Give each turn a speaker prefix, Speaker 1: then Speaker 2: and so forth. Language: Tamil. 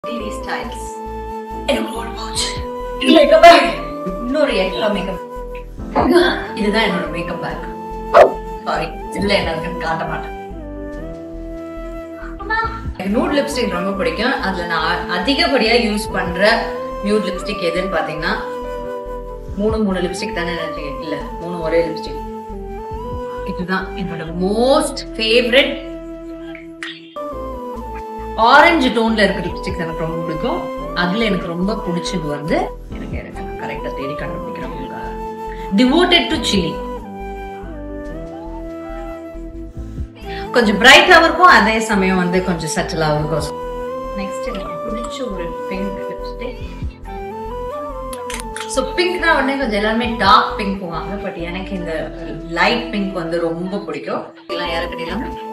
Speaker 1: டிவி ஸ்டைல்ஸ் எனக்கு ஒரு pouch. Makeup bag. இன்னொரு எக்ஸ்ட்ரா மேக்கப் இதுதான் என்னோட மேக்கப் பேக் சாரி இதுல என்ன இருக்குன்னு காட்ட மாட்டேன் எனக்கு நூட் லிப்ஸ்டிக் ரொம்ப பிடிக்கும் அதுல நான் அதிகப்படியா யூஸ் பண்ற நியூட் லிப்ஸ்டிக் எதுன்னு பாத்தீங்கன்னா மூணு மூணு லிப்ஸ்டிக் தானே நினைச்சீங்க இல்ல மூணு ஒரே லிப்ஸ்டிக் இதுதான் என்னோட மோஸ்ட் ஃபேவரட் ஆரஞ்சு டோன்ல இருக்க லிப்ஸ்டிக் எனக்கு ரொம்ப பிடிக்கும் அதுல எனக்கு ரொம்ப பிடிச்சது வந்து எனக்கு எனக்கு கரெக்டா தேடி கண்டுபிடிக்கிறேன் டிவோட்டட் டு சில்லி கொஞ்சம் பிரைட்டாவும் இருக்கும் அதே சமயம் வந்து கொஞ்சம் சட்டிலாகவும் இருக்கும் நெக்ஸ்ட் எனக்கு பிடிச்ச ஒரு பிங்க் லிப்ஸ்டிக் ஸோ பிங்க்னா உடனே கொஞ்சம் எல்லாருமே டார்க் பிங்க் போவாங்க பட் எனக்கு இந்த லைட் பிங்க் வந்து ரொம்ப பிடிக்கும் எல்லாம் யாருக்கிட்டலாம்